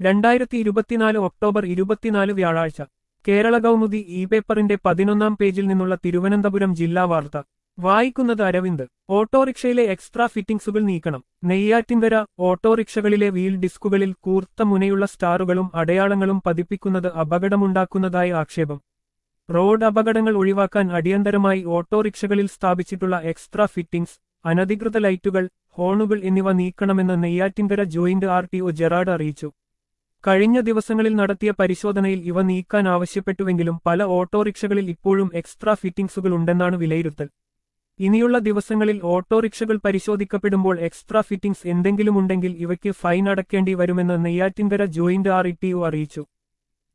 രണ്ടായിരത്തി ഇരുപത്തിനാല് ഒക്ടോബർ ഇരുപത്തിനാല് വ്യാഴാഴ്ച കേരള കൗമുദി ഇ പേപ്പറിന്റെ പതിനൊന്നാം പേജിൽ നിന്നുള്ള തിരുവനന്തപുരം ജില്ലാ വാർത്ത വായിക്കുന്നത് അരവിന്ദ് ഓട്ടോറിക്ഷയിലെ എക്സ്ട്രാ ഫിറ്റിംഗ്സുകൾ നീക്കണം നെയ്യാറ്റിൻകര ഓട്ടോറിക്ഷകളിലെ വീൽ ഡിസ്കുകളിൽ കൂർത്ത മുനയുള്ള സ്റ്റാറുകളും അടയാളങ്ങളും പതിപ്പിക്കുന്നത് അപകടമുണ്ടാക്കുന്നതായി ആക്ഷേപം റോഡ് അപകടങ്ങൾ ഒഴിവാക്കാൻ അടിയന്തരമായി ഓട്ടോറിക്ഷകളിൽ സ്ഥാപിച്ചിട്ടുള്ള എക്സ്ട്രാ ഫിറ്റിംഗ്സ് അനധികൃത ലൈറ്റുകൾ ഹോണുകൾ എന്നിവ നീക്കണമെന്ന് Neyyattinkara joint R T O Gerard അറിയിച്ചു കഴിഞ്ഞ ദിവസങ്ങളിൽ നടത്തിയ പരിശോധനയിൽ ഇവ നീക്കാൻ ആവശ്യപ്പെട്ടുവെങ്കിലും പല ഓട്ടോറിക്ഷകളിൽ ഇപ്പോഴും എക്സ്ട്രാ ഫിറ്റിംഗ്സുകൾ ഉണ്ടെന്നാണ് വിലയിരുത്തൽ ഇനിയുള്ള ദിവസങ്ങളിൽ ഓട്ടോറിക്ഷകൾ പരിശോധിക്കപ്പെടുമ്പോൾ എക്സ്ട്രാ ഫിറ്റിംഗ്സ് എന്തെങ്കിലുമുണ്ടെങ്കിൽ ഇവയ്ക്ക് ഫൈൻ അടക്കേണ്ടി വരുമെന്ന് Neyyattinkara joint R E T O അറിയിച്ചു